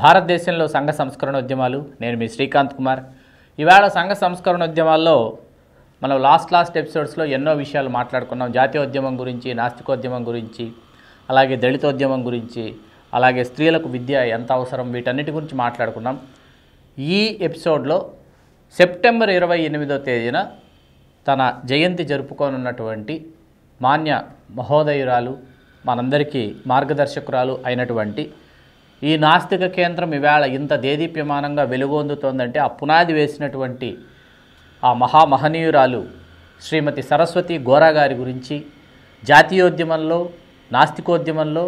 భారతదేశంలో సంఘ సంస్కరణ ఉద్యమాలు నేను మీ శ్రీకాంత్ కుమార్ ఇవాళ సంఘ సంస్కరణ ఉద్యమాల్లో మనం లాస్ట్ లాస్ట్ ఎపిసోడ్స్లో ఎన్నో విషయాలు మాట్లాడుకున్నాం జాతీయోద్యమం గురించి నాస్తికోద్యమం గురించి అలాగే దళితోద్యమం గురించి అలాగే స్త్రీలకు విద్య ఎంత అవసరం వీటన్నిటి గురించి మాట్లాడుకున్నాం ఈ ఎపిసోడ్లో సెప్టెంబర్ ఇరవై ఎనిమిదో తేదీన తన జయంతి జరుపుకోనున్నటువంటి మాన్య మహోదయురాలు మనందరికీ మార్గదర్శకురాలు అయినటువంటి ఈ నాస్తిక కేంద్రం ఇవాళ ఇంత దేదీప్యమానంగా వెలుగొందుతోందంటే ఆ పునాది వేసినటువంటి ఆ మహామహనీయురాలు శ్రీమతి సరస్వతి గోరా గారి గురించి జాతీయోద్యమంలో నాస్తికోద్యమంలో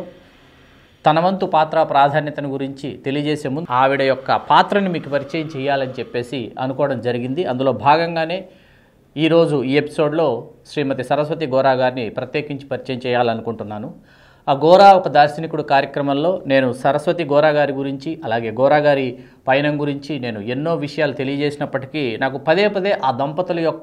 తన వంతు పాత్ర ప్రాధాన్యతను గురించి తెలియజేసే ముందు ఆవిడ యొక్క పాత్రని మీకు పరిచయం చేయాలని చెప్పేసి అనుకోవడం జరిగింది అందులో భాగంగానే ఈరోజు ఈ ఎపిసోడ్లో శ్రీమతి సరస్వతి గోరా గారిని ప్రత్యేకించి పరిచయం చేయాలనుకుంటున్నాను ఆ గోరా ఒక దార్శనికుడు కార్యక్రమంలో నేను సరస్వతి గోరా గారి గురించి అలాగే గోరా గారి పయనం గురించి నేను ఎన్నో విషయాలు తెలియజేసినప్పటికీ నాకు పదే పదే ఆ దంపతుల యొక్క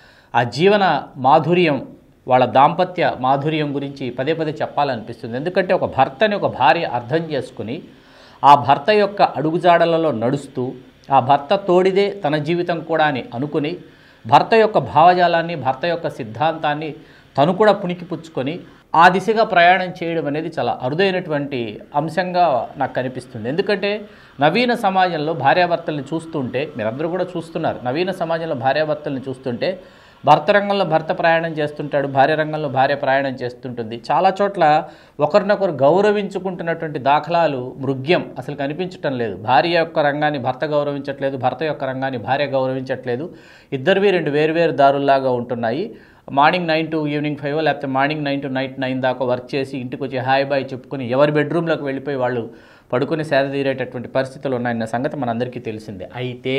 ఆ జీవన మాధుర్యం వాళ్ళ దాంపత్య మాధుర్యం గురించి పదే పదే చెప్పాలనిపిస్తుంది ఎందుకంటే ఒక భర్తని ఒక భార్య అర్థం చేసుకుని ఆ భర్త యొక్క అడుగుజాడలలో నడుస్తూ ఆ భర్త తోడిదే తన జీవితం కూడా అని అనుకుని భర్త యొక్క భావజాలాన్ని భర్త యొక్క సిద్ధాంతాన్ని తను కూడా పుణికిపుచ్చుకొని ఆ దిశగా ప్రయాణం చేయడం అనేది చాలా అరుదైనటువంటి అంశంగా నాకు కనిపిస్తుంది ఎందుకంటే నవీన సమాజంలో భార్యాభర్తల్ని చూస్తుంటే మీరందరూ కూడా చూస్తున్నారు నవీన సమాజంలో భార్యాభర్తల్ని చూస్తుంటే భర్త రంగంలో భర్త ప్రయాణం చేస్తుంటాడు భార్య రంగంలో భార్య ప్రయాణం చేస్తుంటుంది చాలా చోట్ల ఒకరినొకరు గౌరవించుకుంటున్నటువంటి దాఖలాలు మృగ్యం అసలు కనిపించటం లేదు భార్య యొక్క రంగాన్ని భర్త గౌరవించట్లేదు భర్త యొక్క రంగాన్ని భార్య గౌరవించట్లేదు ఇద్దరివి రెండు వేరువేరు దారుల్లాగా ఉంటున్నాయి morning nine to evening five లేకపోతే morning nine to night nine దాకా వర్క్ చేసి ఇంటికి వచ్చి హాయ్ బాయ్ చెప్పుకొని ఎవరి బెడ్రూమ్లోకి వెళ్ళిపోయి వాళ్ళు పడుకుని సేద తీరేటటువంటి పరిస్థితులు ఉన్నాయన్న సంగతి మనందరికీ తెలిసిందే అయితే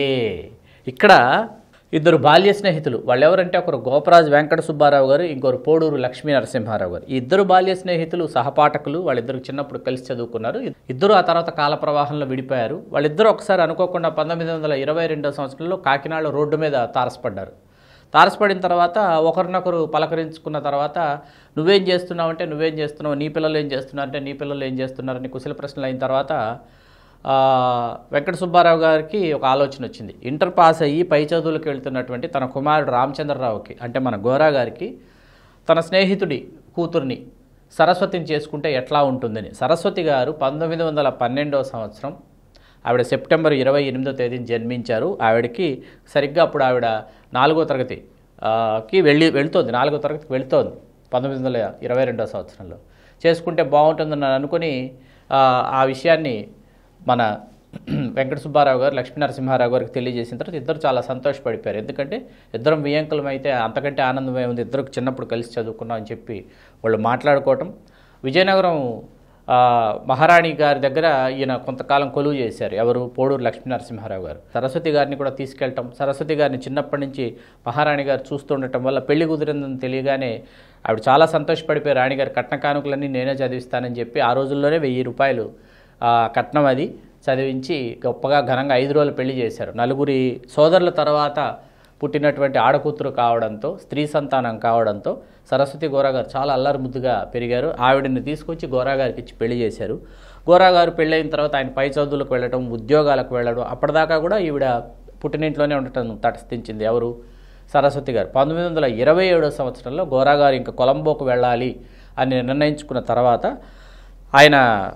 ఇక్కడ ఇద్దరు బాల్య స్నేహితులు వాళ్ళు ఎవరంటే ఒకరు గోపరాజు వెంకట సుబ్బారావు గారు ఇంకొకరు పోడూరు లక్ష్మీ నరసింహారావు గారు ఈ ఇద్దరు బాల్య స్నేహితులు సహపాఠకులు వాళ్ళిద్దరు చిన్నప్పుడు కలిసి చదువుకున్నారు ఇద్దరు ఆ తర్వాత కాల ప్రవాహంలో విడిపోయారు వాళ్ళిద్దరూ ఒకసారి అనుకోకుండా పంతొమ్మిది వందల ఇరవై రెండో సంవత్సరంలో కాకినాడ రోడ్డు మీద తారసపడ్డారు తారసపడిన తర్వాత ఒకరినొకరు పలకరించుకున్న తర్వాత నువ్వేం చేస్తున్నావు అంటే నువ్వేం చేస్తున్నావు నీ పిల్లలు ఏం చేస్తున్నారు అంటే నీ పిల్లలు ఏం చేస్తున్నారని కుశల ప్రశ్నలు అయిన తర్వాత ఆ, వెంకట సుబ్బారావు గారికి ఒక ఆలోచన వచ్చింది ఇంటర్ పాస్ అయ్యి పై చదువులకు వెళ్తున్నటువంటి తన కుమారుడు రామచంద్రరావుకి అంటే మన గోరా గారికి తన స్నేహితుడి కూతుర్ని సరస్వతిని చేసుకుంటే ఎట్లా ఉంటుందని సరస్వతి గారు పంతొమ్మిది వందల పన్నెండవ సంవత్సరం ఆవిడ సెప్టెంబర్ ఇరవై ఎనిమిదో తేదీన జన్మించారు ఆవిడకి సరిగ్గా అప్పుడు ఆవిడ నాలుగో తరగతి ఆ, కి వెళ్ళి వెళుతోంది నాలుగో తరగతికి వెళుతోంది పంతొమ్మిది వందల ఇరవై రెండో సంవత్సరంలో చేసుకుంటే బాగుంటుందని నేను అనుకుని ఆ, ఆ విషయాన్ని మన వెంకట సుబ్బారావు గారు లక్ష్మీ నరసింహారావు గారికి తెలియజేసిన తర్వాత ఇద్దరు చాలా సంతోషపడిపోయారు ఎందుకంటే ఇద్దరం వియంకులం అయితే అంతకంటే ఆనందమే ఉంది ఇద్దరు చిన్నప్పుడు కలిసి చదువుకున్నాం అని చెప్పి వాళ్ళు మాట్లాడుకోవటం విజయనగరం ఆ, మహారాణి గారి దగ్గర ఈయన కొంతకాలం కొలువు చేశారు ఎవరు పోడూరు లక్ష్మీ నరసింహారావు గారు సరస్వతి గారిని కూడా తీసుకెళ్ళటం సరస్వతి గారిని చిన్నప్పటి నుంచి మహారాణి గారు చూస్తుండటం వల్ల పెళ్లి కుదిరిందని తెలియగానే ఆవిడ చాలా సంతోషపడిపోయి రాణిగారి కట్న కానుకలన్నీ నేనే చదివిస్తానని చెప్పి ఆ రోజుల్లోనే వెయ్యి రూపాయలు ఆ, కట్నం అది చదివించి గొప్పగా ఘనంగా ఐదు రోజులు పెళ్లి చేశారు నలుగురి సోదరుల తర్వాత పుట్టినటువంటి ఆడకూతురు కావడంతో స్త్రీ సంతానం కావడంతో సరస్వతి గోరాగారు చాలా అల్లరి ముద్దుగా పెరిగారు ఆవిడని తీసుకొచ్చి గోరాగారికి ఇచ్చి పెళ్లి చేశారు గోరాగారు పెళ్ళైన తర్వాత ఆయన పై చదువులకు వెళ్ళడం ఉద్యోగాలకు వెళ్ళడం అప్పటిదాకా కూడా ఈవిడ పుట్టినింట్లోనే ఉండటం తటస్థించింది ఎవరు సరస్వతి గారు పంతొమ్మిది వందల ఇరవై ఏడో సంవత్సరంలో గోరాగారు ఇంకా కొలంబోకు వెళ్ళాలి అని నిర్ణయించుకున్న తర్వాత ఆయన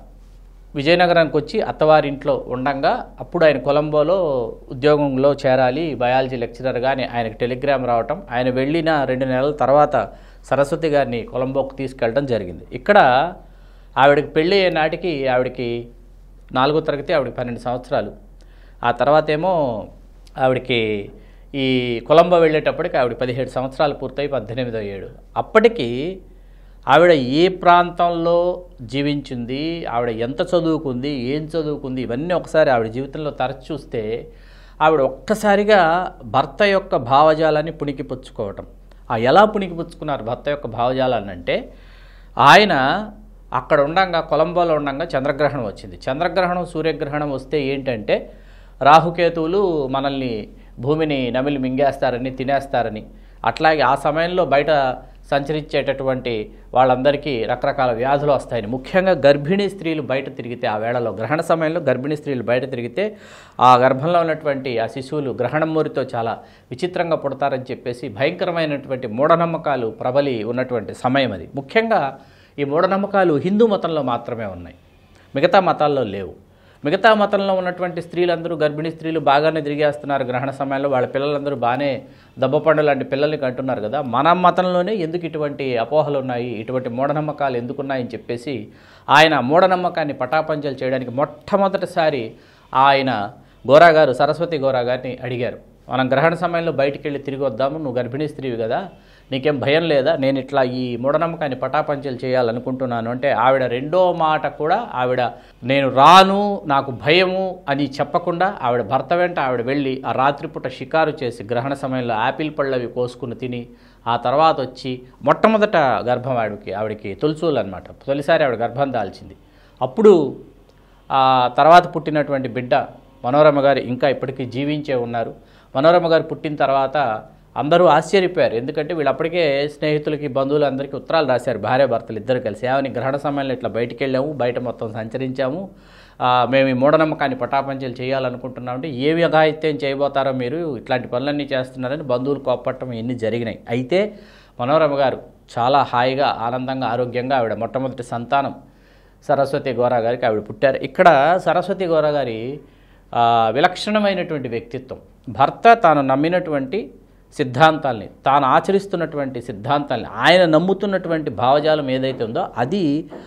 విజయనగరానికి వచ్చి అత్తవారింట్లో ఉండంగా అప్పుడు ఆయన కొలంబోలో ఉద్యోగంలో చేరాలి బయాలజీ లెక్చరర్గా అని ఆయనకు టెలిగ్రామ్ రావటం ఆయన వెళ్ళిన రెండు నెలల తర్వాత సరస్వతి గారిని కొలంబోకు తీసుకెళ్ళడం జరిగింది ఇక్కడ ఆవిడకి పెళ్ళి అయ్యే నాటికి ఆవిడకి నాలుగో తరగతి ఆవిడకి పన్నెండు సంవత్సరాలు ఆ తర్వాత ఏమో ఆవిడకి ఈ కొలంబో వెళ్ళేటప్పటికి ఆవిడ పదిహేడు సంవత్సరాలు పూర్తయి పద్దెనిమిదో ఏడు అప్పటికి ఆవిడ ఏ ప్రాంతంలో జీవించింది ఆవిడ ఎంత చదువుకుంది ఏం చదువుకుంది ఇవన్నీ ఒకసారి ఆవిడ జీవితంలో తరచి చూస్తే ఆవిడ ఒక్కసారిగా భర్త యొక్క భావజాలాన్ని పుణికిపుచ్చుకోవటం ఆ ఎలా పుణికిపుచ్చుకున్నారు భర్త యొక్క భావజాలాన్ని అంటే ఆయన అక్కడ ఉండంగా కొలంబోలో ఉండంగా చంద్రగ్రహణం వచ్చింది చంద్రగ్రహణం సూర్యగ్రహణం వస్తే ఏంటంటే రాహుకేతువులు మనల్ని భూమిని నమిలి మింగేస్తారని తినేస్తారని అట్లాగే ఆ సమయంలో బయట సంచరించేటటువంటి వాళ్ళందరికీ రకరకాల వ్యాధులు వస్తాయని ముఖ్యంగా గర్భిణీ స్త్రీలు బయట తిరిగితే ఆ వేళలో గ్రహణ సమయంలో గర్భిణీ స్త్రీలు బయట తిరిగితే ఆ గర్భంలో ఉన్నటువంటి ఆ శిశువులు గ్రహణం మూరితో చాలా విచిత్రంగా పుడతారని చెప్పేసి భయంకరమైనటువంటి మూఢనమ్మకాలు ప్రబలి ఉన్నటువంటి సమయం అది ముఖ్యంగా ఈ మూఢనమ్మకాలు హిందూ మతంలో మాత్రమే ఉన్నాయి మిగతా మతాల్లో లేవు మిగతా మతంలో ఉన్నటువంటి స్త్రీలందరూ గర్భిణీ స్త్రీలు బాగానే తిరిగేస్తున్నారు గ్రహణ సమయంలో వాళ్ళ పిల్లలందరూ బాగానే దెబ్బపండు లాంటి పిల్లల్ని కంటున్నారు కదా మన మతంలోనే ఎందుకు ఇటువంటి అపోహలు ఉన్నాయి ఇటువంటి మూఢనమ్మకాలు ఎందుకున్నాయని చెప్పేసి ఆయన మూఢనమ్మకాన్ని పటాపంచలు చేయడానికి మొట్టమొదటిసారి ఆయన గోరా గారు సరస్వతి గోరా గారిని అడిగారు మనం గ్రహణ సమయంలో బయటికి వెళ్ళి తిరిగి వద్దాము నువ్వు గర్భిణీ స్త్రీవి కదా నీకేం భయం లేదా నేను ఇట్లా ఈ మూఢనమ్మకాన్ని పటాపంచలు చేయాలనుకుంటున్నాను అంటే ఆవిడ రెండో మాట కూడా ఆవిడ నేను రాను నాకు భయము అని చెప్పకుండా ఆవిడ భర్త వెంట ఆవిడ వెళ్ళి ఆ రాత్రిపూట షికారు చేసి గ్రహణ సమయంలో యాపిల్ పళ్ళవి కోసుకుని తిని ఆ తర్వాత వచ్చి మొట్టమొదట గర్భం ఆవిడకి ఆవిడకి తొలిచూలు అనమాట తొలిసారి ఆవిడ గర్భం దాల్చింది అప్పుడు ఆ తర్వాత పుట్టినటువంటి బిడ్డ మనోరమ గారు ఇంకా ఇప్పటికీ జీవించే ఉన్నారు మనోరమ గారు పుట్టిన తర్వాత అందరూ ఆశ్చర్యపోయారు ఎందుకంటే వీళ్ళు అప్పటికే స్నేహితులకి బంధువులందరికీ ఉత్తరాలు రాశారు భార్య భర్తలు ఇద్దరు కలిసి ఏమని గ్రహణ సమయంలో ఇట్లా బయటికి వెళ్ళాము బయట మొత్తం సంచరించాము ఆ, మేము ఈ మూఢనమ్మకాన్ని పటాపంచలు చేయాలనుకుంటున్నామంటే ఏ విధాయిత్యం చేయబోతారో మీరు ఇట్లాంటి పనులన్నీ చేస్తున్నారని బంధువులు కోప్పట్టం ఇవన్నీ జరిగినాయి అయితే మనోరమ గారు చాలా హాయిగా ఆనందంగా ఆరోగ్యంగా ఆవిడ మొట్టమొదటి సంతానం సరస్వతి గోరా గారికి ఆవిడ పుట్టారు ఇక్కడ సరస్వతి గోరా గారి ఆ, విలక్షణమైనటువంటి వ్యక్తిత్వం భర్త తాను నమ్మినటువంటి సిద్ధాంతాల్ని తాను ఆచరిస్తున్నటువంటి సిద్ధాంతాల్ని ఆయన నమ్ముతున్నటువంటి భావజాలం ఏదైతే ఉందో అది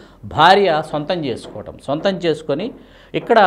భార్య సొంతం చేసుకోవటం సొంతం చేసుకొని ఇక్కడ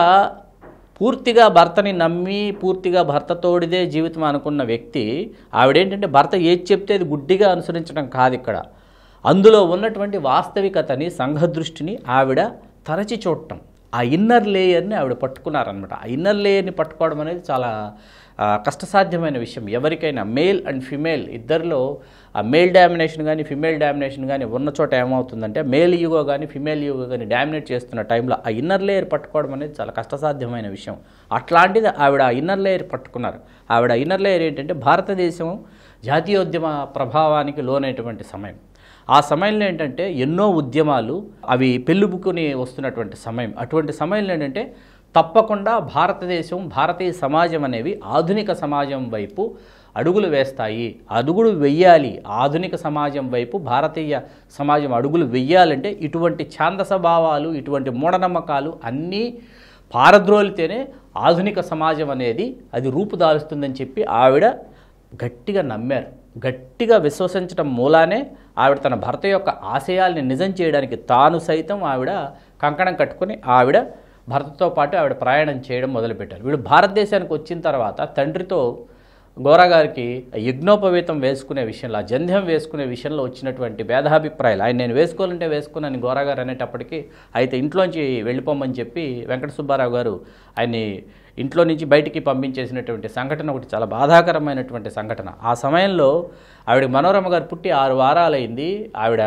పూర్తిగా భర్తని నమ్మి పూర్తిగా భర్తతోడిదే జీవితం అనుకున్న వ్యక్తి ఆవిడేంటంటే భర్త ఏది చెప్తే అది గుడ్డిగా అనుసరించడం కాదు ఇక్కడ అందులో ఉన్నటువంటి వాస్తవికతని సంఘదృష్టిని ఆవిడ తరచి చూడటం ఆ ఇన్నర్ లేయర్ని ఆవిడ పట్టుకున్నారనమాట ఆ ఇన్నర్ లేయర్ని పట్టుకోవడం అనేది చాలా ఆ, కష్టసాధ్యమైన విషయం ఎవరికైనా మేల్ అండ్ ఫిమేల్ ఇద్దరిలో ఆ మేల్ డామినేషన్ కానీ ఫిమేల్ డామినేషన్ కానీ ఉన్న చోట ఏమవుతుందంటే మేల్ యుగో కానీ ఫిమేల్ యుగో కానీ డామినేట్ చేస్తున్న టైంలో ఆ ఇన్నర్ లేయర్ పట్టుకోవడం అనేది చాలా కష్టసాధ్యమైన విషయం అట్లాంటిది ఆవిడ ఆ ఇన్నర్ లేయర్ పట్టుకున్నారు ఆవిడ ఇన్నర్ లేయర్ ఏంటంటే భారతదేశం జాతీయోద్యమ ప్రభావానికి లోనైనటువంటి సమయం ఆ సమయంలో ఏంటంటే ఎన్నో ఉద్యమాలు అవి పెళ్ళుబుకుని వస్తున్నటువంటి సమయం అటువంటి సమయంలో ఏంటంటే తప్పకుండా భారతదేశం భారతీయ సమాజం అనేవి ఆధునిక సమాజం వైపు అడుగులు వేస్తాయి అడుగులు వెయ్యాలి ఆధునిక సమాజం వైపు భారతీయ సమాజం అడుగులు వెయ్యాలంటే ఇటువంటి ఛాందస భావాలు ఇటువంటి మూఢనమ్మకాలు అన్నీ పారద్రోలితేనే ఆధునిక సమాజం అనేది అది రూపుదాలుస్తుందని చెప్పి ఆవిడ గట్టిగా నమ్మారు గట్టిగా విశ్వసించడం మూలానే ఆవిడ తన భర్త యొక్క ఆశయాల్ని నిజం చేయడానికి తాను సైతం ఆవిడ కంకణం కట్టుకొని ఆవిడ భర్తతో పాటు ఆవిడ ప్రయాణం చేయడం మొదలుపెట్టారు వీడు భారతదేశానికి వచ్చిన తర్వాత తండ్రితో గోరా గారికి యజ్ఞోపవీతం వేసుకునే విషయంలో ఆ జంధ్యం వేసుకునే విషయంలో వచ్చినటువంటి భేదాభిప్రాయాలు ఆయన నేను వేసుకోవాలంటే వేసుకున్నాను గోరా గారు అనేటప్పటికీ అయితే ఇంట్లోంచి వెళ్ళిపోమని చెప్పి వెంకట సుబ్బారావు గారు ఆయన్ని ఇంట్లో నుంచి బయటికి పంపించేసినటువంటి సంఘటన ఒకటి చాలా బాధాకరమైనటువంటి సంఘటన ఆ సమయంలో ఆవిడ మనోరమ గారు పుట్టి ఆరు వారాలైంది ఆవిడ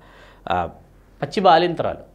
ఆ, పచ్చి బాలింతరాలు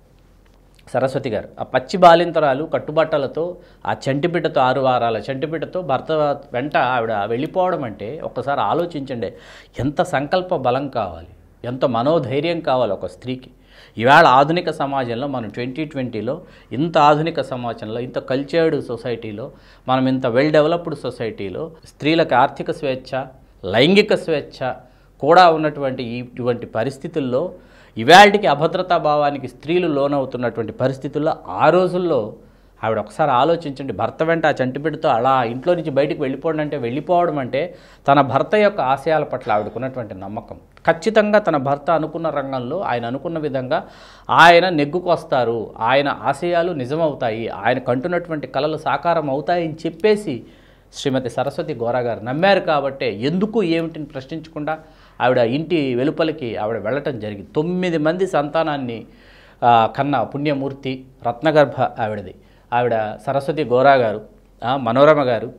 సరస్వతి గారు ఆ పచ్చి బాలింతరాలు కట్టుబట్టలతో ఆ చంటిబిడ్డతో ఆరు వారాల చంటిబిడ్డతో భర్త వెంట ఆవిడ వెళ్ళిపోవడం అంటే ఒక్కసారి ఆలోచించండి ఎంత సంకల్ప బలం కావాలి ఎంత మనోధైర్యం కావాలి ఒక స్త్రీకి ఈవేళ ఆధునిక సమాజంలో మనం ట్వంటీ ట్వంటీలో ఇంత ఆధునిక సమాజంలో ఇంత కల్చర్డ్ సొసైటీలో మనం ఇంత వెల్ డెవలప్డ్ సొసైటీలో స్త్రీలకు ఆర్థిక స్వేచ్ఛ లైంగిక స్వేచ్ఛ కూడా ఉన్నటువంటి ఈ- ఇటువంటి పరిస్థితుల్లో ఇవాళకి అభద్రతా భావానికి స్త్రీలు లోనవుతున్నటువంటి పరిస్థితుల్లో ఆ రోజుల్లో ఆవిడ ఒకసారి ఆలోచించండి భర్త వెంట ఆ చంటిబిడ్డతో అలా ఇంట్లో నుంచి బయటికి వెళ్ళిపోవడం అంటే వెళ్ళిపోవడం అంటే తన భర్త యొక్క ఆశయాల పట్ల ఆవిడకున్నటువంటి నమ్మకం ఖచ్చితంగా తన భర్త అనుకున్న రంగంలో ఆయన అనుకున్న విధంగా ఆయన నెగ్గుకొస్తారు ఆయన ఆశయాలు నిజమవుతాయి ఆయన కంటున్నటువంటి కళలు సాకారం అవుతాయని చెప్పేసి శ్రీమతి సరస్వతి గోరా గారు నమ్మారు కాబట్టే ఎందుకు ఏమిటిని ప్రశ్నించకుండా ఆవిడ ఇంటి వెలుపలికి ఆవిడ వెళ్ళటం జరిగింది తొమ్మిది మంది సంతానాన్ని ఆ, కన్న పుణ్యమూర్తి రత్నగర్భ ఆవిడది ఆవిడ సరస్వతి గోరా గారు ఆ, మనోరమ గారు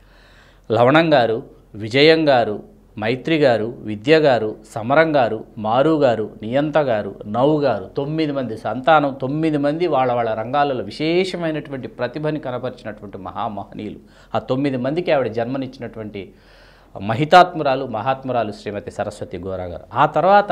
లవణం గారు విజయం గారు మైత్రి గారు విద్య గారు సమరం గారు మారు గారు నియంత గారు నవ్వు గారు తొమ్మిది మంది సంతానం తొమ్మిది మంది వాళ్ళ వాళ్ళ రంగాలలో విశేషమైనటువంటి ప్రతిభని కనపరిచినటువంటి మహామహనీయులు ఆ తొమ్మిది మందికి ఆవిడ జన్మనిచ్చినటువంటి మహితాత్మురాలు మహాత్మురాలు శ్రీమతి సరస్వతి గోరా గారు ఆ తర్వాత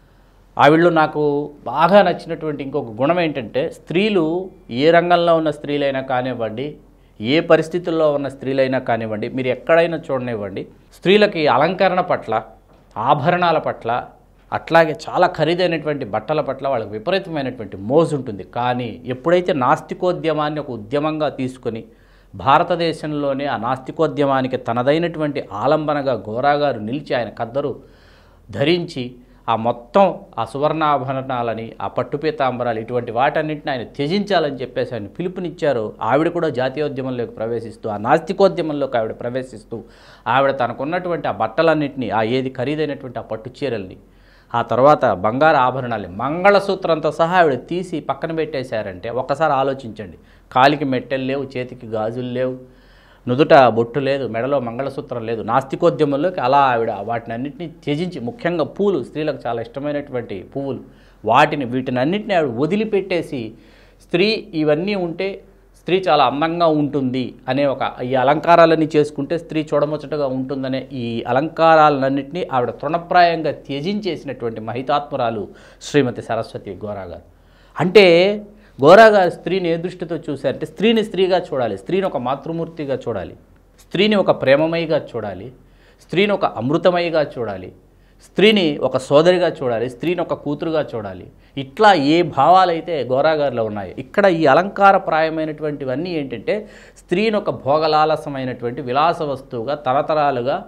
ఆవిడలో నాకు బాగా నచ్చినటువంటి ఇంకొక గుణం ఏంటంటే స్త్రీలు ఏ రంగంలో ఉన్న స్త్రీలైనా కానివ్వండి ఏ పరిస్థితుల్లో ఉన్న స్త్రీలైనా కానివ్వండి మీరు ఎక్కడైనా చూడనివ్వండి స్త్రీలకి అలంకరణ పట్ల ఆభరణాల పట్ల అట్లాగే చాలా ఖరీదైనటువంటి బట్టల పట్ల వాళ్ళకి విపరీతమైనటువంటి మోజు ఉంటుంది కానీ ఎప్పుడైతే నాస్తికోద్యమాన్ని ఒక ఉద్యమంగా తీసుకొని భారతదేశంలోనే ఆ నాస్తికోద్యమానికి తనదైనటువంటి ఆలంబనగా గోరాగారు నిలిచి ఆయన కద్దరు ధరించి ఆ మొత్తం ఆ సువర్ణాభరణాలని ఆ పట్టు పీతాంబరాలు ఇటువంటి వాటన్నింటిని ఆయన త్యజించాలని చెప్పేసి ఆయన పిలుపునిచ్చారు ఆవిడ కూడా జాతీయోద్యమంలోకి ప్రవేశిస్తూ ఆ నాస్తికోద్యమంలోకి ఆవిడ ప్రవేశిస్తూ ఆవిడ తనకున్నటువంటి ఆ బట్టలన్నింటినీ ఆ ఏది ఖరీదైనటువంటి ఆ పట్టు చీరల్ని ఆ తర్వాత బంగారు ఆభరణాలు మంగళసూత్రంతో సహా ఆవిడ తీసి పక్కన పెట్టేశారంటే ఒక్కసారి ఆలోచించండి కాలికి మెట్టెలు లేవు చేతికి గాజులు లేవు నుదుట బొట్టు లేదు మెడలో మంగళసూత్రం లేదు నాస్తికోద్యమంలోకి అలా ఆవిడ వాటిని అన్నింటినీ త్యజించి ముఖ్యంగా పూలు స్త్రీలకు చాలా ఇష్టమైనటువంటి పువ్వులు వాటిని వీటిని అన్నింటినీ ఆవిడ వదిలిపెట్టేసి స్త్రీ ఇవన్నీ ఉంటే స్త్రీ చాలా అందంగా ఉంటుంది అనే ఒక ఈ అలంకారాలన్నీ చేసుకుంటే స్త్రీ చూడముచ్చటగా ఉంటుందనే ఈ అలంకారాలన్నింటినీ ఆవిడ తృణప్రాయంగా త్యజించేసినటువంటి మహితాత్మురాలు శ్రీమతి సరస్వతి గోరా గారు అంటే గోరా గారు స్త్రీని ఏ దృష్టితో చూశారంటే స్త్రీని స్త్రీగా చూడాలి స్త్రీని ఒక మాతృమూర్తిగా చూడాలి స్త్రీని ఒక ప్రేమమయిగా చూడాలి స్త్రీని ఒక అమృతమయిగా చూడాలి స్త్రీని ఒక సోదరిగా చూడాలి స్త్రీని ఒక కూతురుగా చూడాలి ఇట్లా ఏ భావాలైతే గోరాగారిలో ఉన్నాయి ఇక్కడ ఈ అలంకారప్రాయమైనటువంటివన్నీ ఏంటంటే స్త్రీని ఒక భోగలాలసమైనటువంటి విలాస వస్తువుగా తరతరాలుగా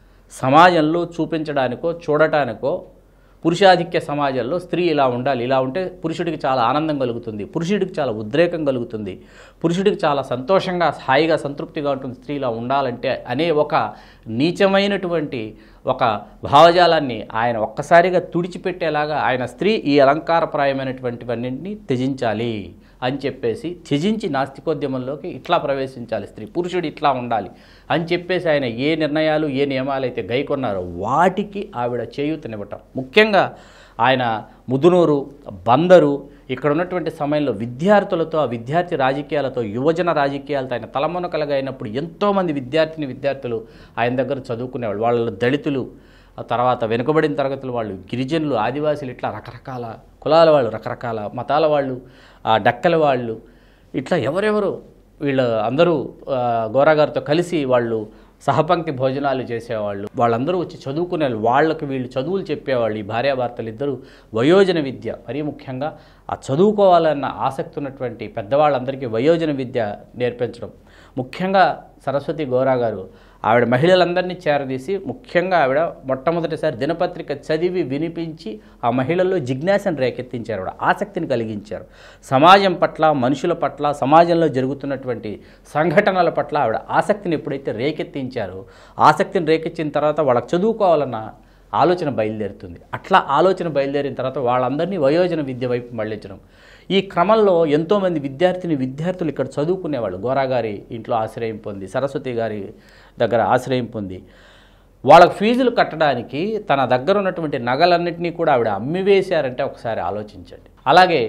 సమాజంలో చూపించడానికో చూడటానికో పురుషాధిక్య సమాజంలో స్త్రీ ఇలా ఉండాలి ఇలా ఉంటే పురుషుడికి చాలా ఆనందం కలుగుతుంది పురుషుడికి చాలా ఉద్రేకం కలుగుతుంది పురుషుడికి చాలా సంతోషంగా హాయిగా సంతృప్తిగా ఉంటుంది స్త్రీ ఇలా ఉండాలంటే అనే ఒక నీచమైనటువంటి ఒక భావజాలాన్ని ఆయన ఒక్కసారిగా తుడిచిపెట్టేలాగా ఆయన స్త్రీ ఈ అలంకారప్రాయమైనటువంటివన్నింటినీ త్యజించాలి అని చెప్పేసి త్యజించి నాస్తికోద్యమంలోకి ఇట్లా ప్రవేశించాలి స్త్రీ పురుషుడు ఇట్లా ఉండాలి అని చెప్పేసి ఆయన ఏ నిర్ణయాలు ఏ నియమాలు అయితే గైకొన్నారో వాటికి ఆవిడ చేయూతనివ్వటం ముఖ్యంగా ఆయన ముదునూరు బందరు ఇక్కడ ఉన్నటువంటి సమయంలో విద్యార్థులతో ఆ విద్యార్థి రాజకీయాలతో యువజన రాజకీయాలతో ఆయన తలమునకలుగా అయినప్పుడు ఎంతోమంది విద్యార్థిని విద్యార్థులు ఆయన దగ్గర చదువుకునేవాళ్ళు వాళ్ళ దళితులు ఆ తర్వాత వెనుకబడిన తరగతుల వాళ్ళు గిరిజనులు ఆదివాసీలు ఇట్లా రకరకాల కులాల వాళ్ళు రకరకాల మతాల వాళ్ళు ఆ డక్కల వాళ్ళు ఇట్లా ఎవరెవరు వీళ్ళు అందరూ ఆ, గోరాగారితో కలిసి వాళ్ళు సహపంక్తి భోజనాలు చేసేవాళ్ళు వాళ్ళందరూ వచ్చి చదువుకునే వాళ్ళకి వీళ్ళు చదువులు చెప్పేవాళ్ళు ఈ భార్యాభర్తలు ఇద్దరు వయోజన విద్య మరీ ముఖ్యంగా ఆ చదువుకోవాలన్న ఆసక్తి ఉన్నటువంటి పెద్దవాళ్ళందరికీ వయోజన విద్య నేర్పించడం ముఖ్యంగా సరస్వతి గోరా గారు ఆవిడ మహిళలందరినీ చేరదీసి ముఖ్యంగా ఆవిడ మొట్టమొదటిసారి దినపత్రిక చదివి వినిపించి ఆ మహిళల్లో జిజ్ఞాసను రేకెత్తించారు ఆవిడ ఆసక్తిని కలిగించారు సమాజం పట్ల మనుషుల పట్ల సమాజంలో జరుగుతున్నటువంటి సంఘటనల పట్ల ఆవిడ ఆసక్తిని ఎప్పుడైతే రేకెత్తించారో ఆసక్తిని రేకెత్తిన తర్వాత వాళ్ళకి చదువుకోవాలన్న ఆలోచన బయలుదేరుతుంది అట్లా ఆలోచన బయలుదేరిన తర్వాత వాళ్ళందరినీ వయోజన విద్య వైపు మళ్ళించడం ఈ క్రమంలో ఎంతోమంది విద్యార్థిని విద్యార్థులు ఇక్కడ చదువుకునేవాళ్ళు గోరా గారి ఇంట్లో ఆశ్రయం పొంది సరస్వతి గారి దగ్గర ఆశ్రయం పొంది వాళ్ళకి ఫీజులు కట్టడానికి తన దగ్గర ఉన్నటువంటి నగలన్నింటినీ కూడా ఆవిడ అమ్మివేశారంటే ఒకసారి ఆలోచించండి అలాగే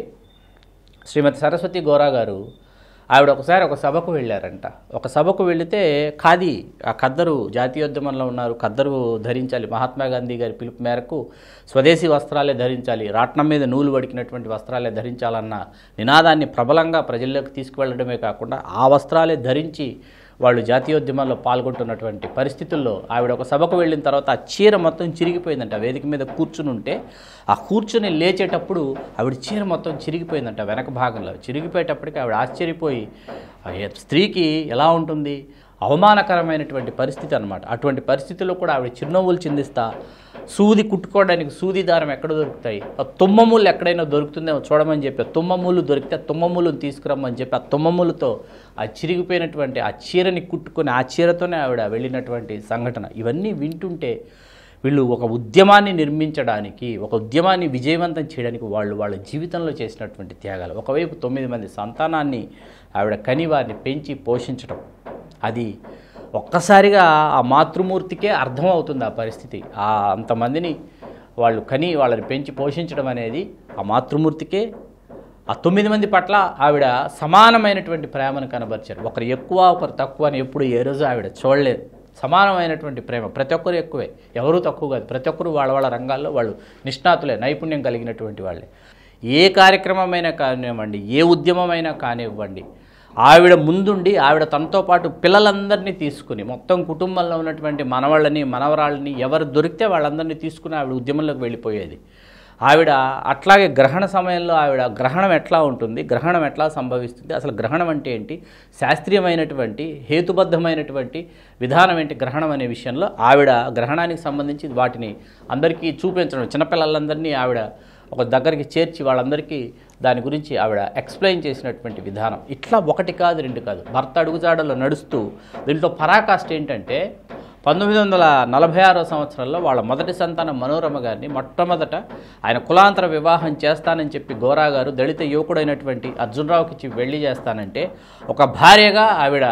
శ్రీమతి సరస్వతి గోరా గారు ఆవిడ ఒకసారి ఒక సభకు వెళ్ళారంట ఒక సభకు వెళితే ఖాదీ ఆ ఖద్దరు జాతీయోద్యమంలో ఉన్నారు ఖద్దరు ధరించాలి మహాత్మా గాంధీ గారి పిలుపు మేరకు స్వదేశీ వస్త్రాలే ధరించాలి రాట్నం మీద నూలు వడికినటువంటి వస్త్రాలే ధరించాలన్న నినాదాన్ని ప్రబలంగా ప్రజల్లోకి తీసుకువెళ్ళడమే కాకుండా ఆ వస్త్రాలే ధరించి వాళ్ళు జాతీయోద్యమాల్లో పాల్గొంటున్నటువంటి పరిస్థితుల్లో ఆవిడ ఒక సభకు వెళ్ళిన తర్వాత ఆ చీర మొత్తం చిరిగిపోయిందంట ఆ వేదిక మీద కూర్చుని ఉంటే ఆ కూర్చుని లేచేటప్పుడు ఆవిడ చీర మొత్తం చిరిగిపోయిందంట వెనక భాగంలో చిరిగిపోయేటప్పటికి ఆవిడ ఆశ్చర్యపోయి ఆ ఏ- స్త్రీకి ఎలా ఉంటుంది అవమానకరమైనటువంటి పరిస్థితి అన్నమాట అటువంటి పరిస్థితుల్లో కూడా ఆవిడ చిరునవ్వులు చిందిస్తా సూది కుట్టుకోవడానికి సూది దారం ఎక్కడ దొరుకుతాయి ఆ తుమ్మములు ఎక్కడైనా దొరుకుతుందేమో చూడమని చెప్పి ఆ తుమ్మములు దొరికితే ఆ తుమ్మములను తీసుకురమ్మని చెప్పి ఆ తుమ్మములతో ఆ చిరిగిపోయినటువంటి ఆ చీరని కుట్టుకొని ఆ చీరతోనే ఆవిడ వెళ్ళినటువంటి సంఘటన ఇవన్నీ వింటుంటే వీళ్ళు ఒక ఉద్యమాన్ని నిర్మించడానికి ఒక ఉద్యమాన్ని విజయవంతం చేయడానికి వాళ్ళు వాళ్ళ జీవితంలో చేసినటువంటి త్యాగాలు ఒకవైపు తొమ్మిది మంది సంతానాన్ని ఆవిడ కని వారిని పెంచి పోషించడం అది ఒక్కసారిగా ఆ మాతృమూర్తికే అర్థమవుతుంది ఆ పరిస్థితి ఆ అంతమందిని వాళ్ళు కని వాళ్ళని పెంచి పోషించడం అనేది ఆ మాతృమూర్తికే ఆ తొమ్మిది మంది పట్ల ఆవిడ సమానమైనటువంటి ప్రేమను కనబరిచారు ఒకరు ఎక్కువ ఒకరు తక్కువ అని ఎప్పుడు ఏ రోజు ఆవిడ చూడలేదు సమానమైనటువంటి ప్రేమ ప్రతి ఒక్కరు ఎక్కువే ఎవరూ తక్కువ కాదు ప్రతి ఒక్కరు వాళ్ళ వాళ్ళ రంగాల్లో వాళ్ళు నిష్ణాతులే నైపుణ్యం కలిగినటువంటి వాళ్ళే ఏ కార్యక్రమమైనా కానివ్వండి ఏ ఉద్యమమైనా కానివ్వండి ఆవిడ ముందుండి ఆవిడ తనతో పాటు పిల్లలందరినీ తీసుకుని మొత్తం కుటుంబంలో ఉన్నటువంటి మనవాళ్ళని మనవరాళ్ళని ఎవరు దొరికితే వాళ్ళందరినీ తీసుకుని ఆవిడ ఉద్యమంలోకి వెళ్ళిపోయేది ఆవిడ అట్లాగే గ్రహణ సమయంలో ఆవిడ గ్రహణం ఎట్లా ఉంటుంది గ్రహణం ఎట్లా సంభవిస్తుంది అసలు గ్రహణం అంటే ఏంటి శాస్త్రీయమైనటువంటి హేతుబద్ధమైనటువంటి విధానం ఏంటి గ్రహణం అనే విషయంలో ఆవిడ గ్రహణానికి సంబంధించి వాటిని అందరికీ చూపించడం చిన్నపిల్లలందరినీ ఆవిడ ఒక దగ్గరికి చేర్చి వాళ్ళందరికీ దాని గురించి ఆవిడ ఎక్స్ప్లెయిన్ చేసినటువంటి విధానం ఇట్లా ఒకటి కాదు రెండు కాదు భర్త అడుగుజాడలో నడుస్తూ దీంట్లో పరాకాష్ట ఏంటంటే పంతొమ్మిది వందల నలభై ఆరో సంవత్సరంలో వాళ్ళ మొదటి సంతానం మనోరమ గారిని మొట్టమొదట ఆయన కులాంతర వివాహం చేస్తానని చెప్పి గోరా గారు దళిత యువకుడైనటువంటి అర్జునరావుకి ఇచ్చి పెళ్లి చేస్తానంటే ఒక భార్యగా ఆవిడ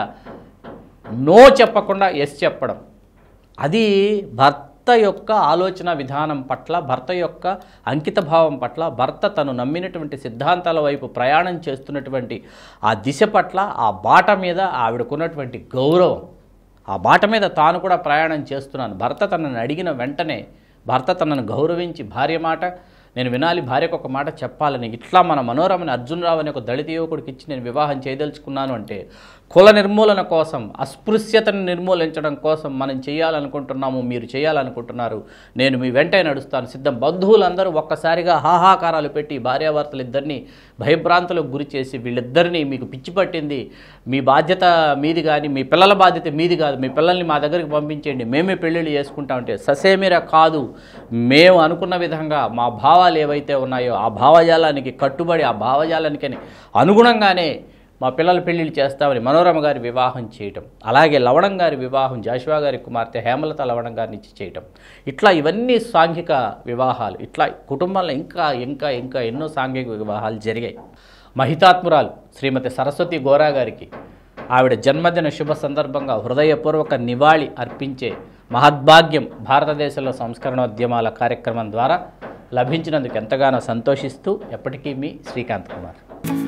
నో చెప్పకుండా ఎస్ చెప్పడం అది భర్త యొక్క ఆలోచన విధానం పట్ల భర్త యొక్క అంకిత భావం పట్ల భర్త తను నమ్మినటువంటి సిద్ధాంతాల వైపు ప్రయాణం చేస్తున్నటువంటి ఆ దిశ పట్ల ఆ బాట మీద ఆవిడకున్నటువంటి గౌరవం ఆ బాట మీద తాను కూడా ప్రయాణం చేస్తున్నాను భర్త తనని అడిగిన వెంటనే భర్త తనను గౌరవించి భార్య మాట నేను వినాలి భార్యకు ఒక మాట చెప్పాలని ఇట్లా మన మనోరమని అర్జునరావు అనే ఒక దళిత యువకుడికి ఇచ్చి నేను వివాహం చేయదలుచుకున్నాను అంటే కుల నిర్మూలన కోసం అస్పృశ్యతను నిర్మూలించడం కోసం మనం చేయాలనుకుంటున్నాము మీరు చేయాలనుకుంటున్నారు నేను మీ వెంటే నడుస్తాను సిద్ధం బంధువులందరూ ఒక్కసారిగా హాహాకారాలు పెట్టి భార్యాభర్తలు ఇద్దరిని భయభ్రాంతులకు గురి చేసి వీళ్ళిద్దరినీ మీకు పిచ్చి పట్టింది మీ బాధ్యత మీది కానీ మీ పిల్లల బాధ్యత మీది కాదు మీ పిల్లల్ని మా దగ్గరికి పంపించేయండి మేమే పెళ్ళిళ్ళు చేసుకుంటామంటే ససేమిరా కాదు మేము అనుకున్న విధంగా మా భావాలు ఏవైతే ఉన్నాయో ఆ భావజాలానికి కట్టుబడి ఆ భావజాలానికి అనుగుణంగానే మా పిల్లల పెళ్ళిళ్ళు చేస్తామని మనోరమ గారి వివాహం చేయటం అలాగే లవణం గారి వివాహం జాషువా గారి కుమార్తె హేమలత లవణం గారిని ఇచ్చి చేయటం ఇట్లా ఇవన్నీ సాంఘిక వివాహాలు ఇట్లా కుటుంబంలో ఇంకా ఇంకా ఇంకా ఎన్నో సాంఘిక వివాహాలు జరిగాయి మహితాత్మురాలు శ్రీమతి సరస్వతి గోరా గారికి ఆవిడ జన్మదిన శుభ సందర్భంగా హృదయపూర్వక నివాళి అర్పించే మహద్భాగ్యం భారతదేశంలో సంస్కరణోద్యమాల కార్యక్రమం ద్వారా లభించినందుకు ఎంతగానో సంతోషిస్తూ ఎప్పటికీ మీ శ్రీకాంత్ కుమార్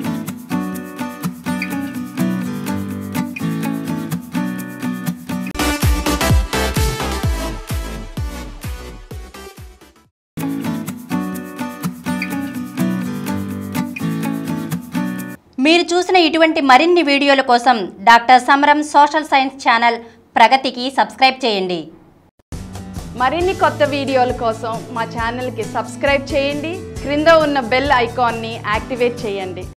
మీరు చూసిన ఇటువంటి మరిన్ని వీడియోల కోసం doctor Samaram social science channel ప్రగతికి సబ్స్క్రైబ్ చేయండి మరిన్ని కొత్త వీడియోల కోసం మా ఛానల్కి సబ్స్క్రైబ్ చేయండి క్రింద ఉన్న బెల్ ఐకాన్ని యాక్టివేట్ చేయండి